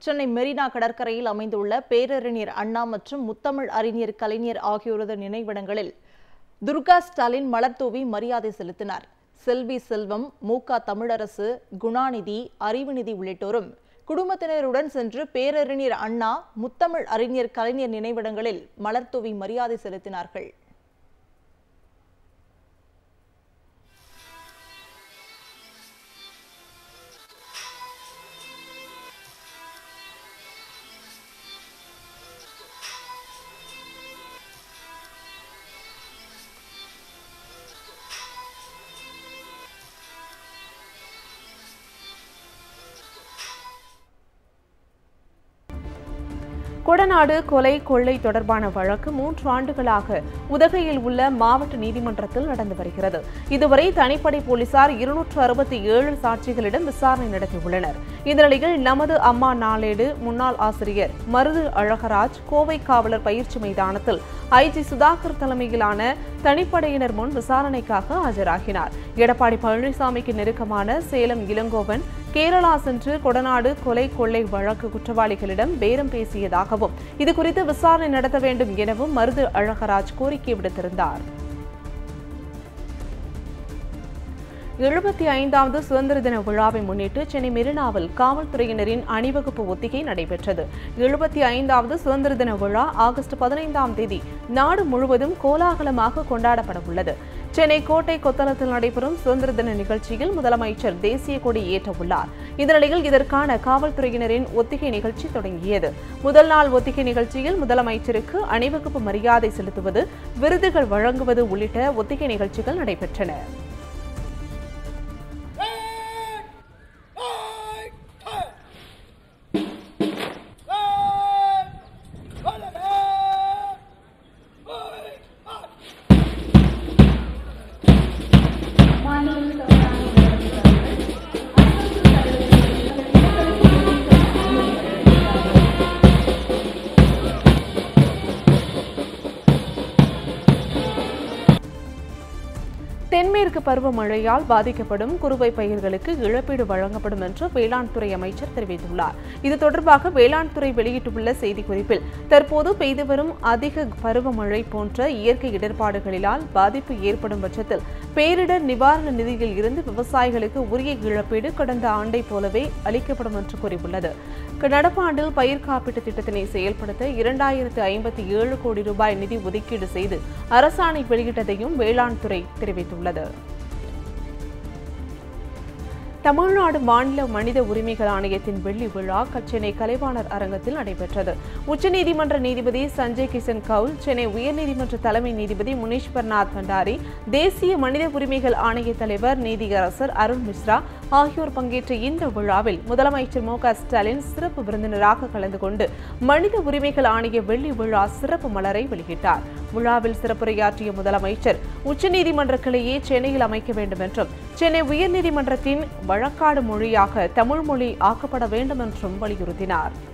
சென்னை மெரினா கடற்கரையில் அமைந்துள்ள பேரறிஞர் அண்ணா மற்றும் முத்தமிழ் அறிஞர் கலைஞர் ஆகியோரது நினைவிடங்களில் துர்கா ஸ்டாலின் மலர்தூவி மரியாதை செலுத்தினார் செல்வி செல்வம் மூகா தமிழரசு குணாநிதி அறிவுநிதி உள்ளிட்டோரும் குடும்பத்தினருடன் சென்று பேரறிஞர் அண்ணா முத்தமிழ் அறிஞர் கலைஞர் நினைவிடங்களில் மலர்தூவி மரியாதை செலுத்தினார்கள் கொடநாடு கொலை கொள்ளை தொடர்பான வழக்கு மூன்று ஆண்டுகளாக உதகையில் உள்ள மாவட்ட நீதிமன்றத்தில் நடந்து வருகிறது இதுவரை தனிப்படை போலீசார் இருநூற்று அறுபத்தி ஏழு சாட்சிகளிடம் விசாரணை நடத்தியுள்ளனர் இந்த நிலையில் நமது அம்மா நாளேடு முன்னாள் ஆசிரியர் மருது அழகராஜ் கோவை காவலர் பயிற்சி மைதானத்தில் ஐஜி சுதாகர் தலைமையிலான தனிப்படையினர் முன் விசாரணைக்காக ஆஜராகினார் எடப்பாடி பழனிசாமிக்கு நெருக்கமான சேலம் இளங்கோவன் கேரளா சென்று கொடநாடு கொலை கொள்ளை வழக்கு குற்றவாளிகளிடம் பேரம் பேசியதாகவும் இதுகுறித்து விசாரணை நடத்த வேண்டும் எனவும் மருது அழகராஜ் கோரிக்கை விடுத்திருந்தார் எழுபத்தி ஐந்தாவது சுதந்திர தின விழாவை முன்னிட்டு சென்னை மெரினாவில் காவல்துறையினரின் அணிவகுப்பு ஒத்திகை நடைபெற்றது எழுபத்தி ஐந்தாவது சுதந்திர தின விழா ஆகஸ்ட் பதினைந்தாம் தேதி நாடு முழுவதும் கோலாகலமாக கொண்டாடப்பட உள்ளது சென்னை கோட்டை கொத்தளத்தில் நடைபெறும் சுதந்திர தின நிகழ்ச்சியில் முதலமைச்சர் தேசிய கொடி ஏற்ற உள்ளார் இந்த நிலையில் இதற்கான காவல்துறையினரின் ஒத்திகை நிகழ்ச்சி தொடங்கியது முதல் நாள் ஒத்திகை நிகழ்ச்சியில் முதலமைச்சருக்கு அணிவகுப்பு மரியாதை செலுத்துவது விருதுகள் வழங்குவது உள்ளிட்ட ஒத்திகை நிகழ்ச்சிகள் நடைபெற்றன தென்மேற்கு பருவமழையால் பாதிக்கப்படும் குறுவை பயிர்களுக்கு இழப்பீடு வழங்கப்படும் என்று வேளாண் துறை அமைச்சர் தெரிவித்துள்ளார் இது தொடர்பாக வேளாண் துறை வெளியிட்டுள்ள செய்திக்குறிப்பில் தற்போது பெய்து வரும் அதிக பருவமழை போன்ற இயற்கை இடர்பாடுகளினால் பாதிப்பு ஏற்படும் பட்சத்தில் பேரிடர் நிவாரண நிதியில் இருந்து விவசாயிகளுக்கு உரிய இழப்பீடு கடந்த ஆண்டை போலவே அளிக்கப்படும் என்று கூறியுள்ளது நடப்பாண்டில் பயிர் காப்பீட்டு திட்டத்தினை செயல்படுத்த இரண்டாயிரத்து ஐம்பத்தி ஏழு கோடி ரூபாய் நிதி ஒதுக்கீடு செய்து அரசாணை வெளியிட்டதையும் வேளாண் துறை தெரிவித்துள்ளது தமிழ்நாடு மாநில மனித உரிமைகள் ஆணையத்தின் வெள்ளி விழா சென்னை கலைவாணர் அரங்கத்தில் நடைபெற்றது உச்சநீதிமன்ற நீதிபதி சஞ்சய் கிஷன் கவுல் சென்னை உயர்நீதிமன்ற தலைமை நீதிபதி முனீஸ்வர்நாத் பண்டாரி தேசிய மனித உரிமைகள் ஆணைய தலைவர் நீதியரசர் அருண் மிஸ்ரா ஆகியோர் பங்கேற்ற இந்த விழாவில் முதலமைச்சர் மு க ஸ்டாலின் சிறப்பு விருந்தினராக கலந்து கொண்டு மனித உரிமைகள் ஆணைய வெள்ளி விழா சிறப்பு மலரை வெளியிட்டார் விழாவில் சிறப்புரையாற்றிய முதலமைச்சர் உச்சநீதிமன்ற கிளையை சென்னையில் அமைக்க வேண்டும் என்றும் சென்னை உயர்நீதிமன்றத்தின் வழக்காடு மொழியாக தமிழ் மொழி ஆக்கப்பட வேண்டும் என்றும் வலியுறுத்தினார்